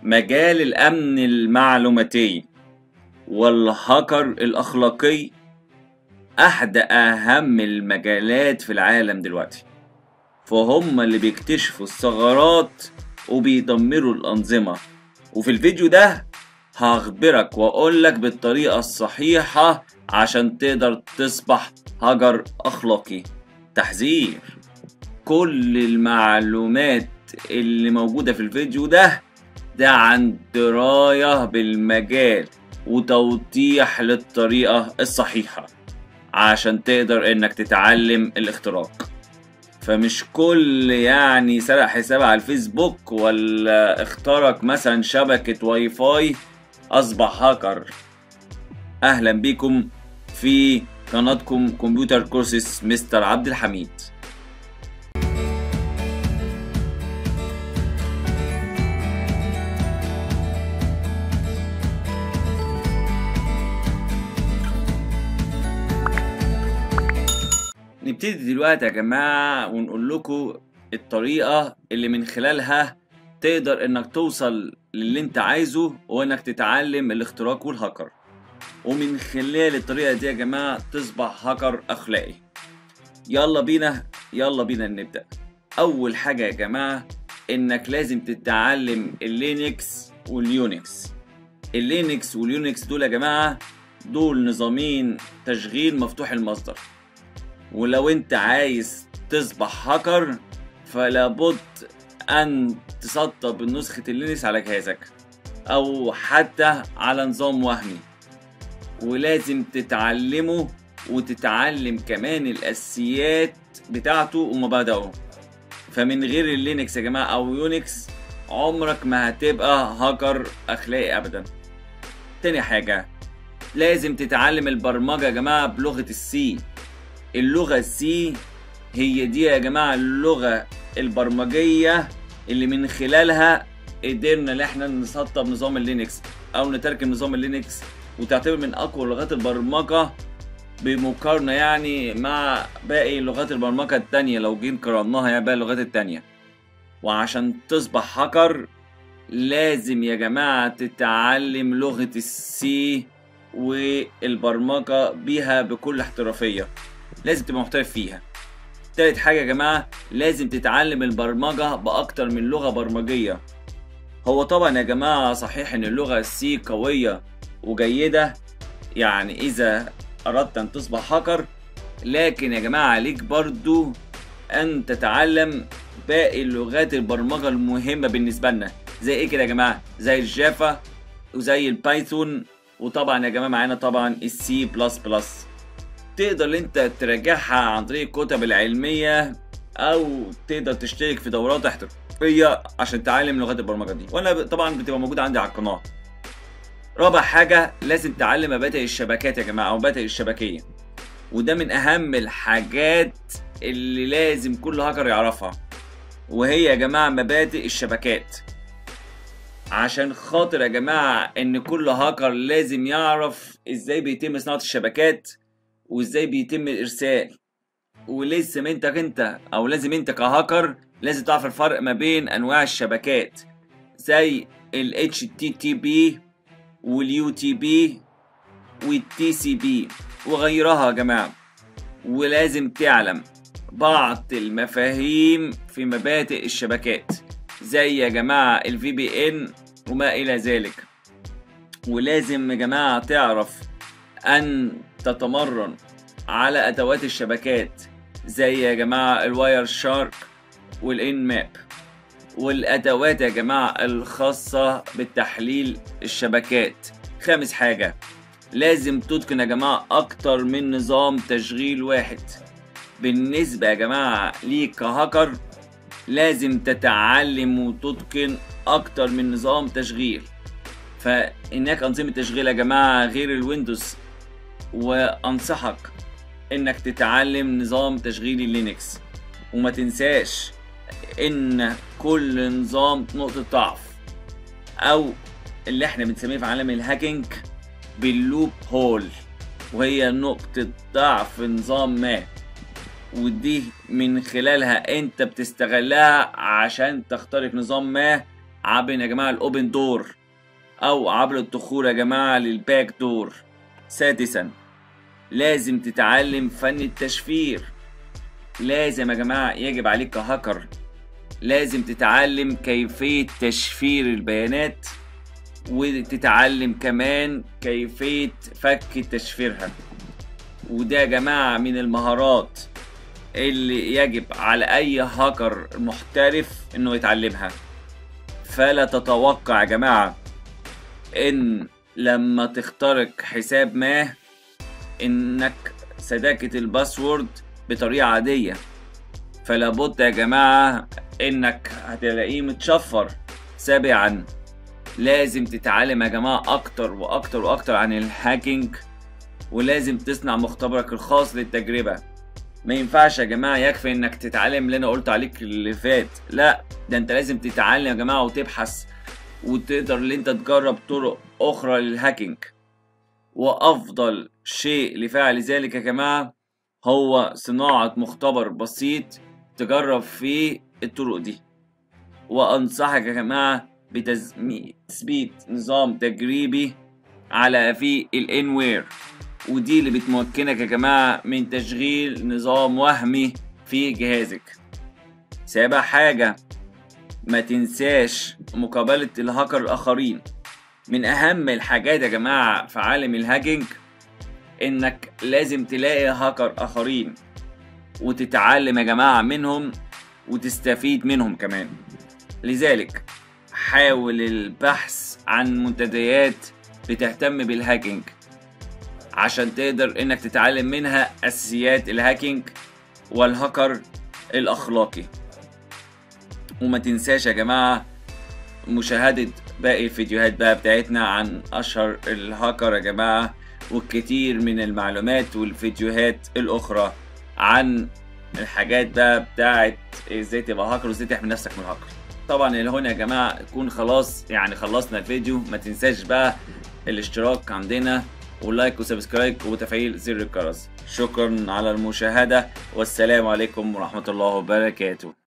مجال الأمن المعلوماتي والهاكر الأخلاقي أحد أهم المجالات في العالم دلوقتي فهم اللي بيكتشفوا الثغرات وبيدمروا الأنظمة وفي الفيديو ده هخبرك وأقولك بالطريقة الصحيحة عشان تقدر تصبح هاجر أخلاقي تحذير كل المعلومات اللي موجودة في الفيديو ده ده عن دراية بالمجال وتوضيح للطريقة الصحيحة عشان تقدر انك تتعلم الاختراق فمش كل يعني سرق حساب على الفيسبوك ولا اخترق مثلا شبكة واي فاي اصبح هاكر اهلا بيكم في قناتكم كمبيوتر كورسز مستر عبد الحميد نبتدي دلوقتي يا جماعة ونقول لكم الطريقة اللي من خلالها تقدر انك توصل للي انت عايزه وانك تتعلم الاختراق والهاكر ومن خلال الطريقة دي يا جماعة تصبح هاكر اخلاقي يلا بينا يلا بينا نبدأ اول حاجة يا جماعة انك لازم تتعلم اللينكس واليونكس اللينكس واليونكس دول يا جماعة دول نظامين تشغيل مفتوح المصدر ولو انت عايز تصبح هاكر فلابد ان تسطب نسخة اللينكس على جهازك او حتى على نظام وهمي ولازم تتعلمه وتتعلم كمان الاساسيات بتاعته ومبادئه فمن غير اللينكس يا جماعة او يونكس عمرك ما هتبقى هاكر اخلاقي ابدا تاني حاجة لازم تتعلم البرمجة يا جماعة بلغة السي اللغة السي هي دي يا جماعة اللغة البرمجية اللي من خلالها قدرنا ان احنا نسطب نظام اللينكس او نتركم نظام اللينكس وتعتبر من اقوى لغات البرمجة بمقارنة يعني مع باقي لغات البرمجة التانية لو جينا قارناها يعني باقي اللغات التانية وعشان تصبح هاكر لازم يا جماعة تتعلم لغة السي والبرمجة بيها بكل احترافية لازم تبقى محترف فيها تالت حاجة يا جماعة لازم تتعلم البرمجة بأكتر من لغة برمجية هو طبعا يا جماعة صحيح ان اللغة السي قوية وجيدة يعني اذا اردت ان تصبح هاكر لكن يا جماعة عليك برضو ان تتعلم باقي لغات البرمجة المهمة بالنسبة لنا زي ايه كده يا جماعة زي الجافا وزي البايثون وطبعا يا جماعة معانا طبعا السي بلس بلس تقدر انت تراجعها عن طريق الكتب العلمية او تقدر تشترك في دورات احترافية عشان تعلم لغات البرمجة دي وانا طبعا بتبقى موجودة عندي على القناة رابع حاجة لازم تعلم مبادئ الشبكات يا جماعة او مبادئ الشبكية وده من اهم الحاجات اللي لازم كل هاكر يعرفها وهي يا جماعة مبادئ الشبكات عشان خاطر يا جماعة ان كل هاكر لازم يعرف ازاي بيتم صناعة الشبكات وازاي بيتم الارسال ولازم انت انت او لازم انت كهاكر لازم تعرف الفرق ما بين انواع الشبكات زي ال HTTP وال UTP وال TCP وغيرها يا جماعة ولازم تعلم بعض المفاهيم في مبادئ الشبكات زي يا جماعة ال VPN وما إلى ذلك ولازم يا جماعة تعرف أن تتمرن على ادوات الشبكات زي يا جماعه الواير شارك والان ماب والادوات يا جماعه الخاصه بالتحليل الشبكات خامس حاجه لازم تتقن يا جماعه اكتر من نظام تشغيل واحد بالنسبه يا جماعه ليك كهاكر لازم تتعلم وتتقن اكتر من نظام تشغيل فهناك انظمه تشغيل يا جماعه غير الويندوز وانصحك انك تتعلم نظام تشغيل اللينكس وما تنساش ان كل نظام نقطة ضعف او اللي احنا بنسميه في عالم الهاكينج باللوب هول وهي نقطة ضعف في نظام ما ودي من خلالها انت بتستغلها عشان تخترق نظام ما عبر يا جماعة الأوبن دور أو عبر الدخول يا جماعة للباك دور سادسا لازم تتعلم فن التشفير لازم يا جماعة يجب عليك كهاكر لازم تتعلم كيفية تشفير البيانات وتتعلم كمان كيفية فك تشفيرها وده يا جماعة من المهارات اللي يجب على أي هاكر محترف إنه يتعلمها فلا تتوقع يا جماعة إن لما تخترق حساب ما إنك سداكة الباسورد بطريقة عادية فلا بد يا جماعة إنك هتلاقيه متشفر سابعا لازم تتعلم يا جماعة أكتر وأكتر وأكتر عن الهاكينج ولازم تصنع مختبرك الخاص للتجربة ما ينفعش يا جماعة يكفي انك تتعلم اللي انا قلت عليك اللي فات لا ده انت لازم تتعلم يا جماعة وتبحث وتقدر ان انت تجرب طرق اخرى للهاكينج وافضل شيء لفعل ذلك يا جماعة هو صناعة مختبر بسيط تجرب فيه الطرق دي وانصحك يا جماعة بتثبيت نظام تجريبي على في الانوير ودي اللي بتمكنك يا جماعة من تشغيل نظام وهمي في جهازك سابع حاجة ما تنساش مقابلة الهاكر الآخرين من أهم الحاجات يا جماعة في عالم الهاكينج إنك لازم تلاقي هاكر آخرين وتتعلم يا جماعة منهم وتستفيد منهم كمان لذلك حاول البحث عن منتديات بتهتم بالهاكينج عشان تقدر انك تتعلم منها اساسيات الهاكينج والهاكر الاخلاقي وما تنساش يا جماعة مشاهدة باقي الفيديوهات بقى بتاعتنا عن اشهر الهاكر يا جماعة والكثير من المعلومات والفيديوهات الاخرى عن الحاجات بقى بتاعت ازاي تبقى هاكر وازاي تحمي نفسك من الهاكر طبعا اللي هنا يا جماعة يكون خلاص يعني خلصنا الفيديو ما تنساش بقى الاشتراك عندنا ولايك وسبسكرايب وتفعيل زر الجرس شكرا على المشاهدة والسلام عليكم ورحمة الله وبركاته